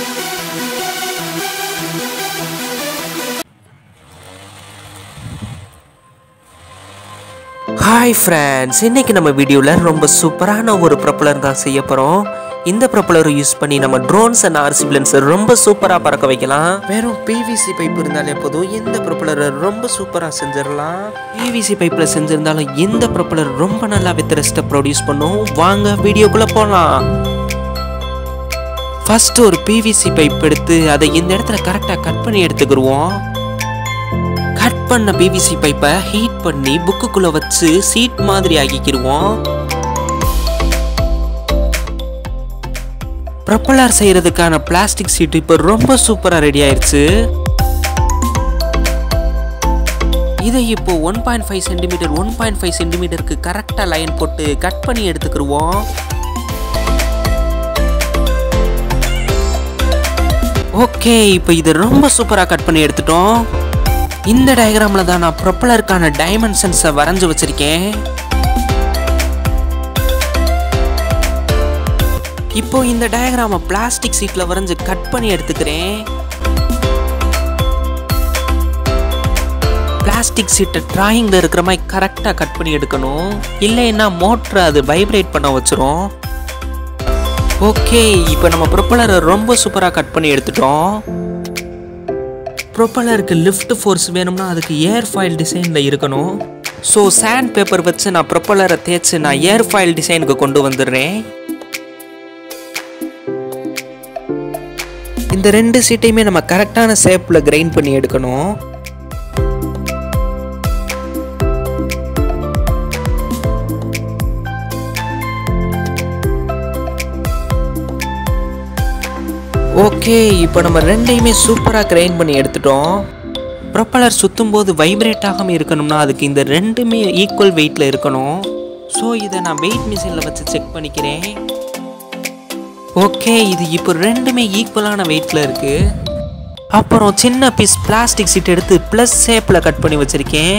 hi friends இன்னைக்கு நம்ம வீடியோவில் ரொம்ப சூப்பரான ஒரு ப்ரொப்பலர் தான் செய்ய போகிறோம் இந்த ப்ரொப்பலர் யூஸ் பண்ணி நம்ம ட்ரோன்ஸ் அண்ட் ஆர்சிபிளன்ஸ் ரொம்ப சூப்பராக பறக்க வைக்கலாம் வெறும் பிவிசி பைப் இருந்தாலே போதும் இந்த ப்ரொப்பலரை ரொம்ப சூப்பராக செஞ்சிடலாம் பிவிசி பைப்பில் செஞ்சிருந்தாலும் இந்த ப்ரொப்பலர் ரொம்ப நல்லா வித்திரஸ்ட்டை ப்ரொடியூஸ் பண்ணும் வாங்க வீடியோக்குள்ளே போகலாம் ஃபர்ஸ்ட் ஒரு பிவிசி பைப் எடுத்து அதை இந்த இடத்துல கரெக்டாக கட் பண்ணி எடுத்துக்கிடுவோம் கட் பண்ண பிவிசி பைப்பை ஹீட் பண்ணி புக்குக்குள்ள வச்சு சீட் மாதிரி ஆக்கிக்கிடுவோம் ப்ரொப்பலர் செய்யறதுக்கான பிளாஸ்டிக் சீட் இப்போ ரொம்ப சூப்பராக ரெடி ஆயிருச்சு இதை இப்போ one point five centimetre one point five சென்டிமீட்டருக்கு கரெக்டாக லைன் போட்டு கட் பண்ணி எடுத்துக்கிடுவோம் ஓகே இப்போ இது ரொம்ப சூப்பராக கட் பண்ணி எடுத்துட்டோம் இந்த டயக்ராமில் தான் நான் ப்ரொப்பலருக்கான டைமென்ஷன்ஸை வரைஞ்சி வச்சிருக்கேன் இப்போ இந்த டயக்ராமை பிளாஸ்டிக் சீட்டில் வரைஞ்சு கட் பண்ணி எடுத்துக்கிறேன் பிளாஸ்டிக் சீட்டை டிராயிங்கில் இருக்கிற மாதிரி கரெக்டாக கட் பண்ணி எடுக்கணும் இல்லைன்னா மோட்டரை அது வைப்ரேட் பண்ண வச்சிரும் ஓகே இப்போ நம்ம ப்ரொப்பலரை ரொம்ப சூப்பராக கட் பண்ணி எடுத்துட்டோம் ப்ரொப்பலருக்கு லிஃப்ட் ஃபோர்ஸ் வேணும்னா அதுக்கு ஏர் ஃபாயில் டிசைனில் இருக்கணும் ஸோ சாண்ட் பேப்பர் வச்சு நான் ப்ரொப்பலரை தேய்ச்சி நான் ஏர் ஃபாயில் டிசைனுக்கு கொண்டு வந்துடுறேன் இந்த ரெண்டு சீட்டையுமே நம்ம கரெக்டான ஷேப்பில் கிரைண்ட் பண்ணி எடுக்கணும் ஓகே இப்போ நம்ம ரெண்டையுமே சூப்பராக கிரைண்ட் பண்ணி எடுத்துட்டோம் ப்ரொப்பலர் சுற்றும் போது வைப்ரேட் ஆகாமல் இருக்கணும்னா அதுக்கு இந்த ரெண்டுமே ஈக்குவல் வெயிட்டில் இருக்கணும் ஸோ இதை நான் வெயிட் மிஷினில் வச்சு செக் பண்ணிக்கிறேன் ஓகே இது இப்போ ரெண்டுமே ஈக்குவலான வெயிட்டில் இருக்குது அப்புறம் சின்ன பீஸ் பிளாஸ்டிக் சீட் எடுத்து ப்ளஸ் ஷேப்பில் கட் பண்ணி வச்சுருக்கேன்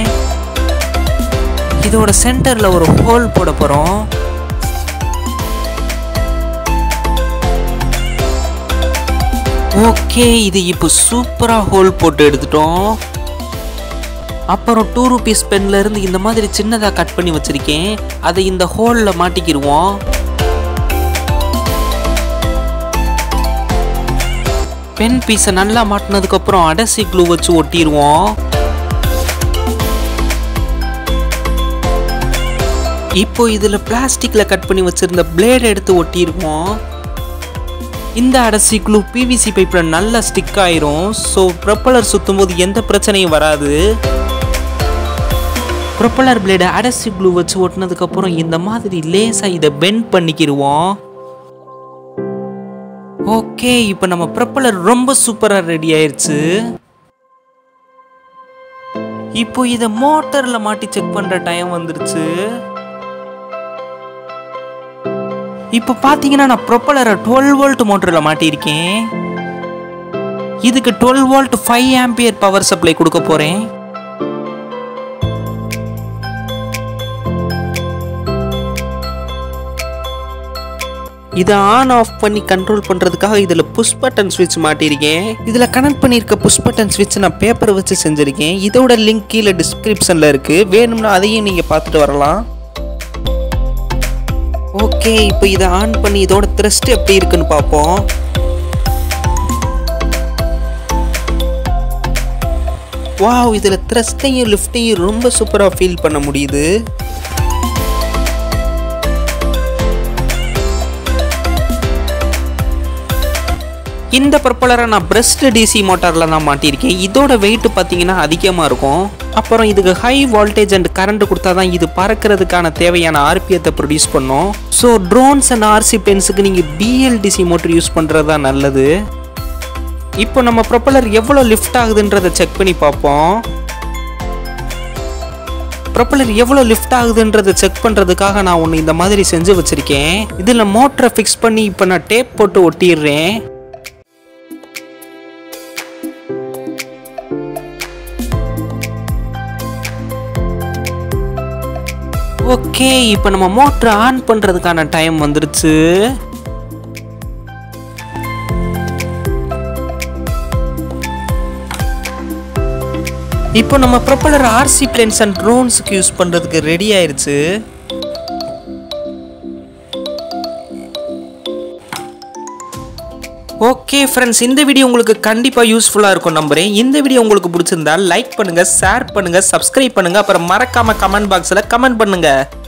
இதோட சென்டரில் ஒரு ஹோல் போட போகிறோம் ஓகே இது இப்போ சூப்பராக ஹோல் போட்டு எடுத்துட்டோம் அப்புறம் டூ ருபீஸ் பென்ல இருந்து இந்த மாதிரி சின்னதாக கட் பண்ணி வச்சிருக்கேன் அதை இந்த ஹோலில் மாட்டிக்கிடுவோம் பென் பீஸை நல்லா மாட்டினதுக்கப்புறம் அடசி க்ளூ வச்சு ஒட்டிடுவோம் இப்போ இதில் பிளாஸ்டிக்கில் கட் பண்ணி வச்சிருந்த பிளேட் எடுத்து ஒட்டிடுவோம் இந்த அடசி க்ளூ பிவிசி பைப்பில் நல்லா ஸ்டிக் ஆயிரும் ஸோ ப்ரொப்பலர் சுற்றும் போது எந்த பிரச்சனையும் வராது ப்ரொப்பலர் பிளேடை அடசி க்ளூ வச்சு ஒட்டினதுக்கப்புறம் இந்த மாதிரி லேசாக இதை பெண்ட் பண்ணிக்கிடுவோம் ஓகே இப்போ நம்ம ப்ரொப்பலர் ரொம்ப சூப்பராக ரெடி ஆயிருச்சு இப்போ இதை மோட்டரில் மாட்டி செக் பண்ணுற டைம் வந்துருச்சு இப்போ பார்த்தீங்கன்னா நான் ப்ரொப்பலரை டுவெல் வோல்ட் மோட்டரில் மாட்டியிருக்கேன் இதுக்கு twelve volt five ampere power supply கொடுக்க போகிறேன் இதை ஆன் ஆஃப் பண்ணி கண்ட்ரோல் பண்ணுறதுக்காக இதில் புஷ் பட்டன் ஸ்விட்ச் மாட்டியிருக்கேன் இதில் கனெக்ட் பண்ணியிருக்க புஷ் பட்டன் ஸ்விட்ச் நான் பேப்பர் வச்சு செஞ்சுருக்கேன் இதோட லிங்க் கீழே டிஸ்கிரிப்ஷனில் இருக்குது வேணும்னா அதையும் நீங்கள் பார்த்துட்டு வரலாம் ஓகே இப்போ இதை ஆன் பண்ணி இதோட த்ரெஸ்ட் எப்படி இருக்குன்னு பார்ப்போம் வாவ் இதில் த்ரெஸ்ட்டையும் லிஃப்ட்டையும் ரொம்ப சூப்பராக ஃபீல் பண்ண முடியுது இந்த ப்ரொப்பலரை நான் பிரஸ்ட் டிசி மோட்டாரில் தான் மாட்டியிருக்கேன் இதோட வெயிட் பார்த்தீங்கன்னா அதிகமாக இருக்கும் அப்புறம் இதுக்கு ஹை வோல்டேஜ் அண்ட் கரண்ட் கொடுத்தா தான் இது பறக்கிறதுக்கான தேவையான ஆர்பிஎத்தை ப்ரொடியூஸ் பண்ணும் ஸோ ட்ரோன்ஸ் அண்ட் ஆர்சி பென்ஸுக்கு நீங்கள் பிஎல்டிசி மோட்டர் யூஸ் பண்ணுறது தான் நல்லது இப்போ நம்ம ப்ரொப்பலர் எவ்வளோ லிஃப்ட் ஆகுதுன்றதை செக் பண்ணி பார்ப்போம் ப்ரொப்பலர் எவ்வளோ லிஃப்ட் ஆகுதுன்றதை செக் பண்ணுறதுக்காக நான் ஒன்று இந்த மாதிரி செஞ்சு வச்சுருக்கேன் இதில் மோட்டரை ஃபிக்ஸ் பண்ணி இப்போ நான் டேப் போட்டு ஒட்டிடுறேன் ஓகே இப்போ நம்ம மோட்டர் ஆன் பண்ணுறதுக்கான டைம் வந்துருச்சு இப்போ நம்ம ப்ரொப்பலர் ஆர்சி பிளேன்ஸ் அண்ட் ட்ரோன்ஸுக்கு யூஸ் பண்ணுறதுக்கு ரெடி ஆயிருச்சு ஓகே ஃப்ரெண்ட்ஸ் இந்த வீடியோ உங்களுக்கு கண்டிப்பாக யூஸ்ஃபுல்லாக இருக்கும் நம்புறேன் இந்த வீடியோ உங்களுக்கு பிடிச்சிருந்தா லைக் பண்ணுங்கள் ஷேர் பண்ணுங்கள் சப்ஸ்கிரைப் பண்ணுங்கள் அப்புறம் மறக்காமல் கமெண்ட் பாக்ஸில் கமெண்ட் பண்ணுங்கள்